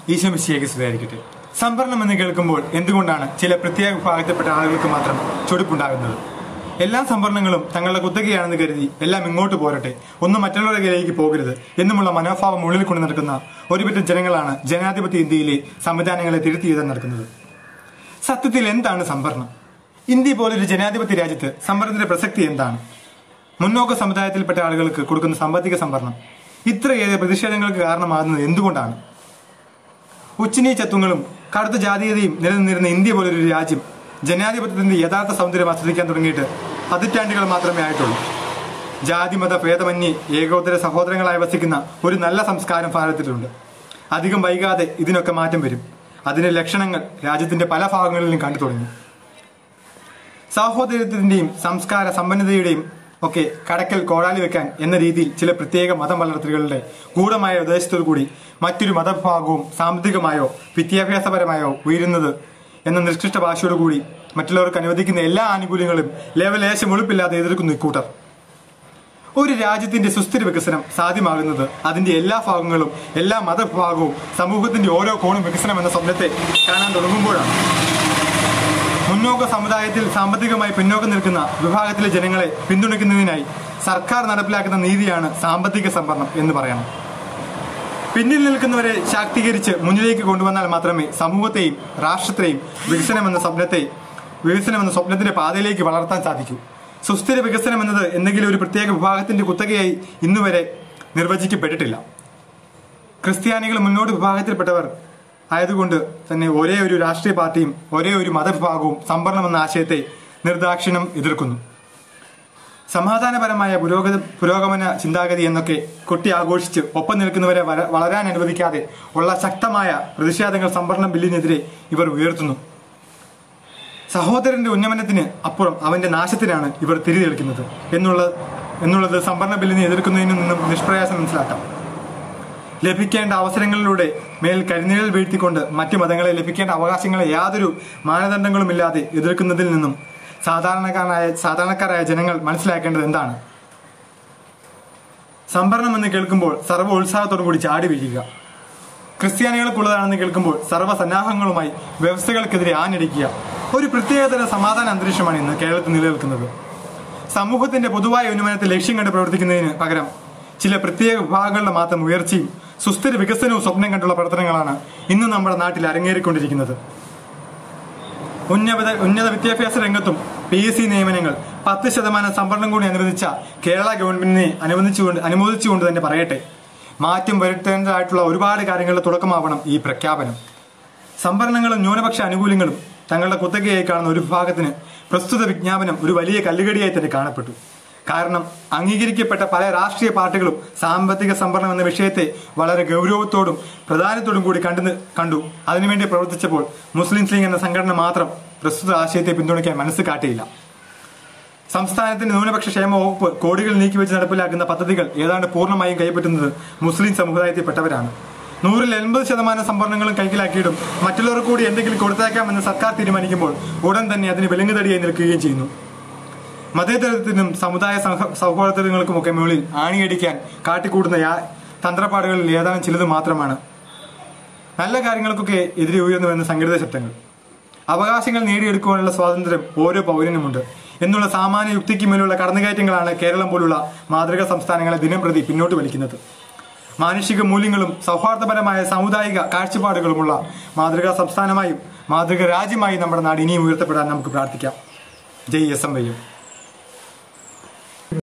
ഈശോമിശിയേക്ക് സ്തുതിയായിരിക്കട്ടെ സംഭരണം എന്ന് കേൾക്കുമ്പോൾ എന്തുകൊണ്ടാണ് ചില പ്രത്യേക വിഭാഗത്തിൽപ്പെട്ട ആളുകൾക്ക് മാത്രം ചൊടിപ്പുണ്ടാകുന്നത് എല്ലാ സംഭരണങ്ങളും തങ്ങളുടെ കുത്തകയാണെന്ന് കരുതി എല്ലാം ഇങ്ങോട്ട് പോരട്ടെ ഒന്നും മറ്റുള്ളവരുടെ കയ്യിലേക്ക് പോകരുത് എന്നുമുള്ള മനോഭാവം ഉള്ളിൽ കൊണ്ട് നടക്കുന്ന ഒരുപറ്റം ജനങ്ങളാണ് ജനാധിപത്യ ഇന്ത്യയിലെ സംവിധാനങ്ങളെ തിരുത്തിയെഴുതാൻ നടക്കുന്നത് സത്യത്തിൽ എന്താണ് സംഭരണം ഇന്ത്യ പോലൊരു ജനാധിപത്യ രാജ്യത്ത് സംഭരണത്തിന്റെ പ്രസക്തി എന്താണ് മുന്നോക്ക സമുദായത്തിൽപ്പെട്ട ആളുകൾക്ക് കൊടുക്കുന്ന സാമ്പത്തിക സംഭരണം ഇത്രയേറെ പ്രതിഷേധങ്ങൾക്ക് കാരണമാകുന്നത് എന്തുകൊണ്ടാണ് ഉച്ചനീചത്വങ്ങളും കടുത്ത ജാതീയതയും നിലനിന്നിരുന്ന ഇന്ത്യ പോലൊരു രാജ്യം ജനാധിപത്യത്തിന്റെ യഥാർത്ഥ സൗന്ദര്യം ആസ്വദിക്കാൻ തുടങ്ങിയിട്ട് പതിറ്റാണ്ടുകൾ മാത്രമേ ആയിട്ടുള്ളൂ ജാതി മത ഭേദമന്യേ ഏകോദര സഹോദരങ്ങളായി വസിക്കുന്ന ഒരു നല്ല സംസ്കാരം ഭാരതത്തിലുണ്ട് അധികം വൈകാതെ ഇതിനൊക്കെ മാറ്റം വരും അതിന്റെ ലക്ഷണങ്ങൾ രാജ്യത്തിന്റെ പല ഭാഗങ്ങളിലും കണ്ടു തുടങ്ങി സാഹോദര്യത്തിന്റെയും സംസ്കാര സമ്പന്നതയുടെയും ഒക്കെ കടക്കൽ കോടാലി വെക്കാൻ എന്ന രീതിയിൽ ചില പ്രത്യേക മതം വളർത്തലുകളുടെ ഗൂഢമായ ഉദ്ദേശത്തോടു കൂടി മറ്റൊരു മതവിഭാഗവും സാമ്പത്തികമായോ വിദ്യാഭ്യാസപരമായോ ഉയരുന്നത് എന്ന നിഷ്കൃഷ്ട ഭാഷയോടുകൂടി മറ്റുള്ളവർക്ക് അനുവദിക്കുന്ന എല്ലാ ആനുകൂല്യങ്ങളും ലേവലേശം ഒളിപ്പില്ലാതെ എതിർക്കുന്നു ഇക്കൂട്ടർ ഒരു രാജ്യത്തിന്റെ സുസ്ഥിര വികസനം സാധ്യമാകുന്നത് അതിന്റെ എല്ലാ ഭാഗങ്ങളും എല്ലാ മതവിഭാഗവും സമൂഹത്തിന്റെ ഓരോ കോണും വികസനം എന്ന സ്വപ്നത്തെ കാണാൻ തുടങ്ങുമ്പോഴാണ് മുന്നോക്ക സമുദായത്തിൽ സാമ്പത്തികമായി പിന്നോക്കം നിൽക്കുന്ന വിഭാഗത്തിലെ ജനങ്ങളെ പിന്തുണയ്ക്കുന്നതിനായി സർക്കാർ നടപ്പിലാക്കുന്ന നീതിയാണ് സാമ്പത്തിക സംവരണം എന്ന് പറയണം പിന്നിൽ നിൽക്കുന്നവരെ ശാക്തീകരിച്ച് മുന്നിലേക്ക് കൊണ്ടുവന്നാൽ മാത്രമേ സമൂഹത്തെയും രാഷ്ട്രത്തെയും വികസനം എന്ന സ്വപ്നത്തെ വികസനം എന്ന സ്വപ്നത്തിന്റെ പാതയിലേക്ക് വളർത്താൻ സാധിക്കൂ സുസ്ഥിര വികസനം എന്നത് എന്തെങ്കിലും ഒരു പ്രത്യേക വിഭാഗത്തിന്റെ കുത്തകയായി ഇന്നുവരെ നിർവചിക്കപ്പെട്ടിട്ടില്ല ക്രിസ്ത്യാനികൾ മുന്നോട്ട് വിഭാഗത്തിൽപ്പെട്ടവർ ആയതുകൊണ്ട് തന്നെ ഒരേ ഒരു രാഷ്ട്രീയ പാർട്ടിയും ഒരേ ഒരു മതവിഭാഗവും സംവരണം എന്ന ആശയത്തെ നിർദാക്ഷിണ്യം എതിർക്കുന്നു സമാധാനപരമായ പുരോഗതി പുരോഗമന ചിന്താഗതി എന്നൊക്കെ കൊട്ടി ആഘോഷിച്ച് ഒപ്പം നിൽക്കുന്നവരെ വര- വളരാൻ അനുവദിക്കാതെ ഉള്ള ശക്തമായ പ്രതിഷേധങ്ങൾ സംവരണം ബില്ലിനെതിരെ ഇവർ ഉയർത്തുന്നു സഹോദരന്റെ ഉന്നമനത്തിന് അപ്പുറം അവന്റെ നാശത്തിനാണ് ഇവർ തിരിതെളിക്കുന്നത് എന്നുള്ളത് എന്നുള്ളത് സംവരണ ബില്ലിനെ എതിർക്കുന്നതിൽ നിന്നും നിഷ്പ്രയാസം മനസ്സിലാക്കാം ലഭിക്കേണ്ട അവസരങ്ങളിലൂടെ മേൽ കരിനിഴൽ വീഴ്ത്തിക്കൊണ്ട് മറ്റു മതങ്ങളെ ലഭിക്കേണ്ട അവകാശങ്ങളെ യാതൊരു മാനദണ്ഡങ്ങളുമില്ലാതെ എതിർക്കുന്നതിൽ നിന്നും സാധാരണക്കാരായ സാധാരണക്കാരായ ജനങ്ങൾ മനസ്സിലാക്കേണ്ടത് എന്താണ് സംഭരണം എന്ന് കേൾക്കുമ്പോൾ സർവ്വ ഉത്സാഹത്തോടും കൂടി ചാടി വീഴുക ക്രിസ്ത്യാനികൾക്കുള്ളതാണെന്ന് കേൾക്കുമ്പോൾ സർവ്വസന്നാഹങ്ങളുമായി വ്യവസ്ഥകൾക്കെതിരെ ആഞ്ഞടിക്കുക ഒരു പ്രത്യേകതര സമാധാന അന്തരീക്ഷമാണ് ഇന്ന് കേരളത്തിൽ നിലനിൽക്കുന്നത് സമൂഹത്തിന്റെ പൊതുവായ ഉന്നമനത്തെ ലക്ഷ്യം കണ്ട് പ്രവർത്തിക്കുന്നതിന് പകരം ചില പ്രത്യേക വിഭാഗങ്ങളുടെ മാത്രം ഉയർച്ചയും സുസ്ഥിര വികസനവും സ്വപ്നം കണ്ടുള്ള പ്രവർത്തനങ്ങളാണ് ഇന്ന് നമ്മുടെ നാട്ടിൽ അരങ്ങേറിക്കൊണ്ടിരിക്കുന്നത് ഉന്നത ഉന്നത വിദ്യാഭ്യാസ രംഗത്തും പി എസ് സി നിയമനങ്ങൾ പത്ത് ശതമാനം സംവരണം കൂടി അനുവദിച്ച കേരള ഗവൺമെന്റിനെ അനുവദിച്ചുകൊണ്ട് അനുമോദിച്ചുകൊണ്ട് തന്നെ പറയട്ടെ മാറ്റം വരുത്തേണ്ടതായിട്ടുള്ള ഒരുപാട് കാര്യങ്ങളുടെ തുടക്കമാവണം ഈ പ്രഖ്യാപനം സംവരണങ്ങളും ന്യൂനപക്ഷ ആനുകൂല്യങ്ങളും തങ്ങളുടെ കുത്തകയായി കാണുന്ന ഒരു വിഭാഗത്തിന് പ്രസ്തുത വിജ്ഞാപനം ഒരു വലിയ കല്ലുകടിയായി തന്നെ കാണപ്പെട്ടു കാരണം അംഗീകരിക്കപ്പെട്ട പല രാഷ്ട്രീയ പാർട്ടികളും സാമ്പത്തിക സംവരണം എന്ന വിഷയത്തെ വളരെ ഗൗരവത്തോടും പ്രധാനത്തോടും കൂടി കണ്ടു കണ്ടു അതിനുവേണ്ടി പ്രവർത്തിച്ചപ്പോൾ മുസ്ലിം ലീഗ് എന്ന സംഘടന മാത്രം പ്രസ്തുത ആശയത്തെ പിന്തുണയ്ക്കാൻ മനസ്സ് കാട്ടിയില്ല സംസ്ഥാനത്തിന്റെ ന്യൂനപക്ഷ ക്ഷേമ വകുപ്പ് കോടികൾ നീക്കിവെച്ച് നടപ്പിലാക്കുന്ന പദ്ധതികൾ ഏതാണ്ട് പൂർണ്ണമായും കൈപ്പറ്റുന്നത് മുസ്ലിം സമുദായത്തിൽപ്പെട്ടവരാണ് നൂറിൽ എൺപത് ശതമാനം സംവരണങ്ങളും കൈക്കലാക്കിയിട്ടും മറ്റുള്ളവർ കൂടി എന്തെങ്കിലും കൊടുത്തേക്കാമെന്ന് സർക്കാർ തീരുമാനിക്കുമ്പോൾ ഉടൻ തന്നെ അതിന് വിലങ്ങുതടിയായി നിൽക്കുകയും ചെയ്യുന്നു മതേതരത്തിനും സമുദായ സൗഹ- സൗഹാർദ്ദങ്ങൾക്കുമൊക്കെ മുകളിൽ ആണിയടിക്കാൻ കാട്ടിക്കൂട്ടുന്ന യാ- തന്ത്രപ്പാടുകളിൽ ഏതാനും ചിലത് മാത്രമാണ് നല്ല കാര്യങ്ങൾക്കൊക്കെ എതിരെ ഉയർന്നുവരുന്ന സംഘടിത ശബ്ദങ്ങൾ അവകാശങ്ങൾ നേടിയെടുക്കുവാനുള്ള സ്വാതന്ത്ര്യം ഓരോ പൗരനുമുണ്ട് എന്നുള്ള സാമാന്യ യുക്തിക്ക് മേലുള്ള കടന്നുകയറ്റങ്ങളാണ് കേരളം പോലുള്ള മാതൃകാ സംസ്ഥാനങ്ങളെ ദിനം പ്രതി പിന്നോട്ട് വലിക്കുന്നത് മാനുഷിക മൂല്യങ്ങളും സൗഹാർദ്ദപരമായ സാമുദായിക കാഴ്ചപ്പാടുകളുമുള്ള മാതൃകാ സംസ്ഥാനമായും മാതൃക രാജ്യമായും നമ്മുടെ നാട് ഇനിയും ഉയർത്തപ്പെടാൻ നമുക്ക് പ്രാർത്ഥിക്കാം ജയ് എസ് എം വയ്യം